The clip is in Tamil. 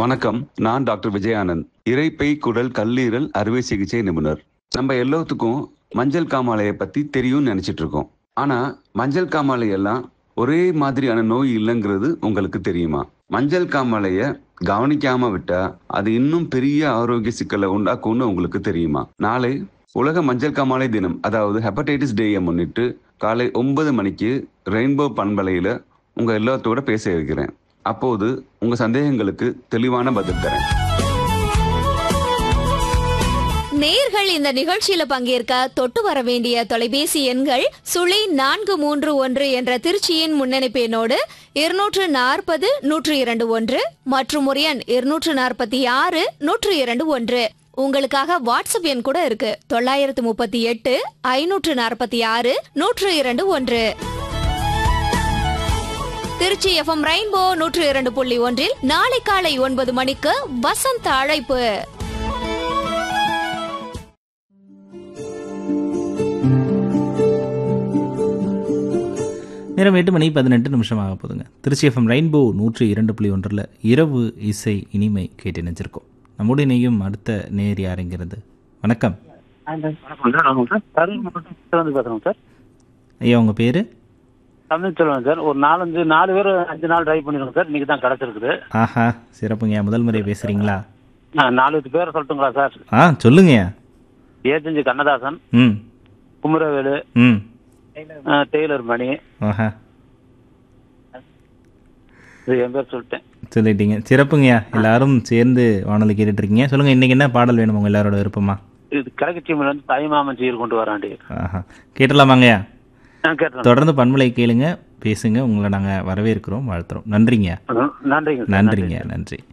வணக்கம் நான் டாக்டர் விஜயானந்த் இரைப்பை குடல் கல்லீரல் அறுவை சிகிச்சை நிபுணர் நம்ம எல்லாத்துக்கும் மஞ்சள் காமாலையை பத்தி தெரியும்னு நினைச்சிட்டு இருக்கோம் ஆனா மஞ்சள் காமாலை எல்லாம் ஒரே மாதிரியான நோய் இல்லைங்கிறது உங்களுக்கு தெரியுமா மஞ்சள் காமாலைய கவனிக்காம விட்டா அது இன்னும் பெரிய ஆரோக்கிய சிக்கலை உண்டாக்கும்னு உங்களுக்கு தெரியுமா நாளை உலக மஞ்சள் காமாலை தினம் அதாவது ஹெப்படைட்டிஸ் டேயை முன்னிட்டு காலை ஒன்பது மணிக்கு ரெயின்போ பண்பலையில உங்க எல்லாத்தோட பேச இருக்கிறேன் அப்போது உங்க சந்தேகங்களுக்கு தெளிவான பதில் தரேன் நேர்கள் இந்த நிகழ்ச்சியில பங்கேற்க தொட்டு வர வேண்டிய தொலைபேசி எண்கள் சுழி நான்கு மூன்று ஒன்று என்ற திருச்சியின் முன்னணிப்பு எண்ணோடு இருநூற்று நாற்பது நூற்று இரண்டு ஒன்று மற்றும் ஒரு எண் இருநூற்று நாற்பத்தி ஆறு நூற்று இரண்டு ஒன்று உங்களுக்காக வாட்ஸ்அப் எண் கூட இருக்கு தொள்ளாயிரத்து முப்பத்தி எட்டு ஐநூற்று நாற்பத்தி ஆறு நூற்று இரண்டு ஒன்று திருச்சி எஃப்எம் ரெயின்போ நூற்று இரண்டு புள்ளி ஒன்றில் நாளை காலை ஒன்பது மணிக்கு வசந்த அழைப்பு நேரம் எட்டு மணி பதினெட்டு நிமிஷம் ஆக போதுங்க திருச்சி எஃப்எம் ரெயின்போ நூற்றி இரண்டு புள்ளி ஒன்றில் இரவு இசை இனிமை கேட்டு நினைச்சிருக்கோம் நம்முடைய நெய்யும் அடுத்த நேர் யாருங்கிறது வணக்கம் வணக்கம் சார் வணக்கம் சார் கரூர் மாவட்டம் வந்து பேசுகிறோம் சார் ஐயா உங்கள் பேர் தமிழ் செல்வன் சார் ஒரு நாலஞ்சு நாலு பேர் அஞ்சு நாள் ட்ரை பண்ணிருக்கோம் சார் இன்னைக்கு தான் கிடச்சிருக்குது ஆஹா சிறப்புங்கய்யா முதல் முறை பேசுகிறீங்களா நான் நாலு பேர் சொல்லட்டுங்களா சார் ஆ சொல்லுங்கய்யா ஏஜெஞ்சி கண்ணதாசன் ம் குமரவேலு ம் அஹ், டெய்லர் மணி ஆஹா இது என் பேர் சொல்லிட்டேன் சொல்லிட்டீங்க சிறப்புங்கய்யா எல்லாரும் சேர்ந்து வானொலி கேட்டுட்டு இருக்கீங்க சொல்லுங்கள் இன்றைக்கி என்ன பாடல் வேணும் உங்கள் எல்லாரோட விருப்பமா இது கிழக்கு வந்து தாய்மாமன் சீர் கொண்டு வராண்டி ஆஹா கேட்டலாமாங்கய்யா நான் கேட்டேன் தொடர்ந்து பண்பலை கேளுங்க பேசுங்க உங்களை நாங்கள் வரவேற்கிறோம் வாழ்த்துறோம் நன்றிங்க நன்றிங்க சார், நன்றிங்க நன்றி